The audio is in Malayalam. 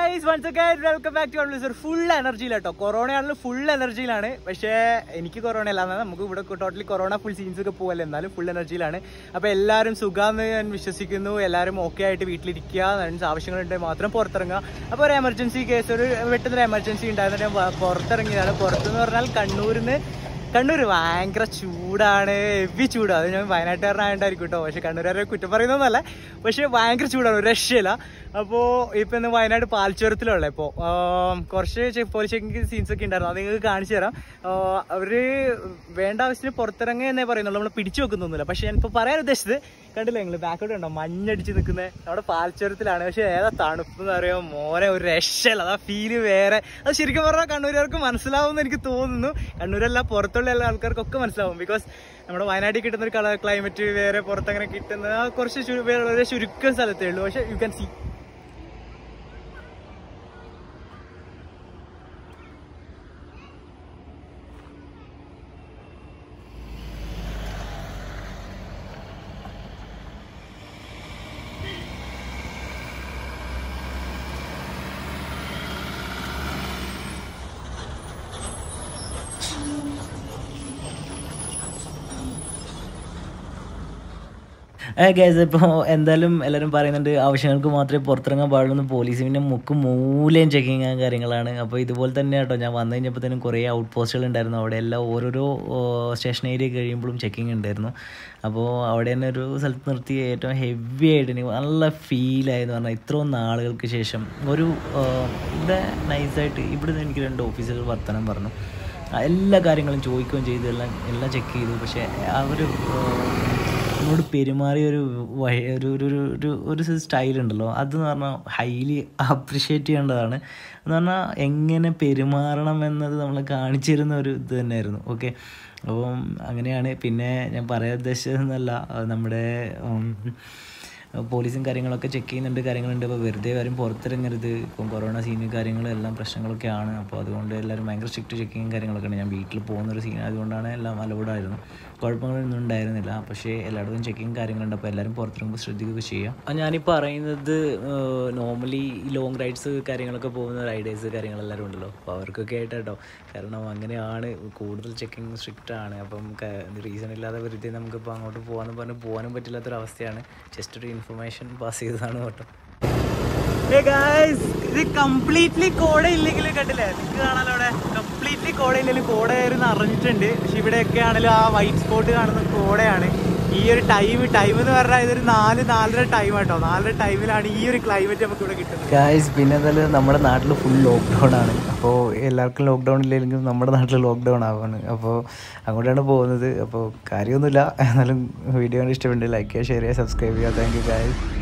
guys once again welcome back to അൺലിസർ ഫുൾ എനർജിയിലാട്ടോ കൊറോണയാണെങ്കിലും ഫുൾ എനർജിയിലാണ് പക്ഷേ എനിക്ക് കൊറോണ അല്ല എന്നാൽ നമുക്ക് ഇവിടെ ടോട്ടലി കൊറോണ ഫുൾ സീൻസ് ഒക്കെ പോകല്ലേ എന്നാലും ഫുൾ എനർജിയിലാണ് അപ്പോൾ എല്ലാവരും സുഖാന്ന് ഞാൻ വിശ്വസിക്കുന്നു എല്ലാവരും ഓക്കെ ആയിട്ട് വീട്ടിലിരിക്കുക മീൻസ് ആവശ്യങ്ങളുണ്ടെങ്കിൽ മാത്രം പുറത്തിറങ്ങുക അപ്പോൾ ഒരു എമർജൻസി കേസ് ഒരു പെട്ടെന്നൊരു എമർജൻസി ഉണ്ടായിരുന്നു ഞാൻ വ- പുറത്തിറങ്ങിയതാണ് പുറത്തെന്ന് പറഞ്ഞാൽ കണ്ണൂരിൽ നിന്ന് കണ്ണൂർ ഭയങ്കര ചൂടാണ് ഹെവി ചൂടാണ് അത് ഞാൻ വയനാട്ടുകാരനായിട്ടായിരിക്കും കേട്ടോ പക്ഷെ കണ്ണൂരുകാരെ കുറ്റം പറയുന്നതല്ല പക്ഷെ ഭയങ്കര ചൂടാണ് ഒരു രക്ഷയില്ല അപ്പോൾ ഇപ്പം ഇന്ന് വയനാട് പാൽച്ചുരത്തിലുള്ള ഇപ്പോൾ കുറച്ച് പോലീസ് ചെക്കിംഗ് സീൻസ് ഒക്കെ ഉണ്ടായിരുന്നു അത് നിങ്ങൾക്ക് കാണിച്ചു തരാം അവർ വേണ്ട ആവശ്യത്തിന് പുറത്തിറങ്ങുക എന്നേ പറയുന്നുള്ളൂ നമ്മൾ പിടിച്ചു വെക്കുന്നൊന്നുമില്ല പക്ഷെ ഞാനിപ്പോൾ പറയാൻ ഉദ്ദേശിച്ചത് കണ്ടില്ല നിങ്ങൾ ബാക്കോട്ട് ഉണ്ടോ മഞ്ഞടിച്ച് നിൽക്കുന്നത് നമ്മുടെ പാൽച്ചുരത്തിലാണ് പക്ഷെ ഏതാ തണുപ്പ് എന്ന് പറയുമ്പോൾ മോനെ ഒരു രക്ഷയില്ല അതാ ഫീല് വേറെ അത് ശരിക്കും പറഞ്ഞാൽ കണ്ണൂരുകാർക്ക് മനസ്സിലാവും എന്ന് എനിക്ക് തോന്നുന്നു കണ്ണൂരല്ല പുറത്തുള്ള എല്ലാ ആൾക്കാർക്കൊക്കെ മനസ്സിലാവും ബിക്കോസ് നമ്മുടെ വയനാട്ടിൽ കിട്ടുന്ന ഒരു കളർ ക്ലൈമറ്റ് വേറെ പുറത്തങ്ങനെ കിട്ടുന്ന ആ കുറച്ച് ചു- വളരെ ചുരുക്കം സ്ഥലത്തേ ഉള്ളൂ പക്ഷെ യു ക്യാൻ സീ ഗൈസ് ഇപ്പോൾ എന്തായാലും എല്ലാവരും പറയുന്നുണ്ട് ആവശ്യങ്ങൾക്ക് മാത്രമേ പുറത്തിറങ്ങാൻ പാടുള്ളൂ പോലീസിൻ്റെ മുക്കും മൂലയും ചെക്കിങ് കാര്യങ്ങളാണ് അപ്പോൾ ഇതുപോലെ തന്നെ കേട്ടോ ഞാൻ വന്നു കഴിഞ്ഞപ്പോഴത്തേനും കുറേ ഔട്ട് പോസ്റ്റുകൾ ഉണ്ടായിരുന്നു അവിടെ എല്ലാം ഓരോരോ സ്റ്റേഷൻ ഏരിയ കഴിയുമ്പോഴും ചെക്കിങ് ഉണ്ടായിരുന്നു അപ്പോൾ അവിടെ തന്നെ ഒരു സ്ഥലത്ത് നിർത്തി ഏറ്റവും ഹെവി ആയിട്ട് എനിക്ക് നല്ല ഫീലായെന്ന് പറഞ്ഞാൽ ഇത്രയും നാളുകൾക്ക് ശേഷം ഒരു ആ, ഇവിടെ നൈസായിട്ട് ഇവിടുന്ന് എനിക്ക് രണ്ട് ഓഫീസുകൾ വർത്തമാനം പറഞ്ഞു ആ, എല്ലാ കാര്യങ്ങളും ചോദിക്കുകയും ചെയ്തു എല്ലാം എല്ലാം ചെക്ക് ചെയ്തു പക്ഷേ അവർ എന്നോട് പെരുമാറിയ ഒരു വഴി- ഒരു ഒരു ഒരു ഒരു ഒരു സ്റ്റൈൽ ഉണ്ടല്ലോ അതെന്ന് പറഞ്ഞാൽ ഹൈലി അപ്രിഷ്യേറ്റ് ചെയ്യേണ്ടതാണ് എന്ന് പറഞ്ഞാൽ എങ്ങനെ പെരുമാറണം എന്നത് നമ്മൾ കാണിച്ചു തരുന്ന ഒരു ഇത് തന്നെയായിരുന്നു ഓക്കെ അപ്പം അങ്ങനെയാണ് പിന്നെ ഞാൻ പറയാൻ ഉദ്ദേശിച്ചതെന്നല്ല അത് നമ്മുടെ ഉം, പോലീസും കാര്യങ്ങളൊക്കെ ചെക്ക് ചെയ്യുന്നുണ്ട് കാര്യങ്ങളുണ്ട് അപ്പോൾ വെറുതെ ആരും പുറത്തിറങ്ങരുത് ഇപ്പം കൊറോണ സീനും കാര്യങ്ങളും എല്ലാം പ്രശ്നങ്ങളൊക്കെയാണ് അപ്പോൾ അതുകൊണ്ട് എല്ലാവരും ഭയങ്കര സ്ട്രിക്റ്റ് ചെക്കിങ്ങും കാര്യങ്ങളൊക്കെ ഉണ്ട് ഞാൻ വീട്ടിൽ പോകുന്നൊരു സീൻ ആയതുകൊണ്ടാണ് എല്ലാം അലൗഡായിരുന്നു കുഴപ്പങ്ങളൊന്നും ഉണ്ടായിരുന്നില്ല പക്ഷേ എല്ലായിടത്തും ചെക്കിങ് കാര്യങ്ങളുണ്ട് അപ്പോൾ എല്ലാവരും പുറത്തിറങ്ങുമ്പോൾ ശ്രദ്ധിക്കുകയൊക്കെ ചെയ്യാം ആ ഞാനിപ്പോൾ പറയുന്നത് നോർമലി ലോങ് റൈഡ്സ് കാര്യങ്ങളൊക്കെ പോകുന്ന റൈഡേഴ്സ് കാര്യങ്ങളെല്ലാവരും ഉണ്ടല്ലോ അപ്പോൾ അവർക്കൊക്കെ ആയിട്ട് കേട്ടോ കാരണം അങ്ങനെയാണ് കൂടുതൽ ചെക്കിങ് സ്ട്രിക്റ്റ് ആണ് അപ്പം റീസൺ ഇല്ലാതെ വെറുതെ നമുക്കിപ്പോൾ അങ്ങോട്ട് പോകാമെന്ന് പറഞ്ഞ് പോകാനും പറ്റില്ലാത്തൊരവസ്ഥയാണ് ജസ്റ്റ് ഒരു ഇൻഫർമേഷൻ പാസ് ചെയ്തതാണ് കേട്ടോ ഗായ്സ് ഇത് കംപ്ലീറ്റ്ലി കോട ഇല്ലെങ്കിൽ കണ്ടില്ലേ നിങ്ങൾക്ക് കാണാലോ അവിടെ കംപ്ലീറ്റ്ലി കോട ഇല്ലെങ്കിൽ കോട കയറി നിറഞ്ഞിട്ടുണ്ട് പക്ഷെ ഇവിടെയൊക്കെ ആണെങ്കിലും ആ വൈറ്റ് സ്പോട്ട് കാണുന്ന കോടയാണ് ഈ ഒരു ടൈം ടൈം എന്ന് പറഞ്ഞാൽ ഇതൊരു നാല് നാലര ടൈം കേട്ടോ നാലര ടൈമിലാണ് ഈ ഒരു ക്ലൈമറ്റ് നമുക്ക് ഇവിടെ കിട്ടുന്നത് ഗായ്സ് പിന്നെ എന്തായാലും നമ്മുടെ നാട്ടിൽ ഫുൾ ലോക്ക്ഡൗൺ ആണ് അപ്പോൾ എല്ലാവർക്കും ലോക്ക്ഡൗൺ ഇല്ലെങ്കിലും നമ്മുടെ നാട്ടിൽ ലോക്ക്ഡൗൺ ആവാണ് അപ്പോൾ അങ്ങോട്ടാണ് പോകുന്നത് അപ്പോൾ കാര്യമൊന്നുമില്ല എന്നാലും വീഡിയോ കണ്ട് ഇഷ്ടപ്പെട്ട് ലൈക്ക് ചെയ്യുക ഷെയർ ചെയ്യുക സബ്സ്ക്രൈബ് ചെയ്യുക താങ്ക് യു ഗായ്സ്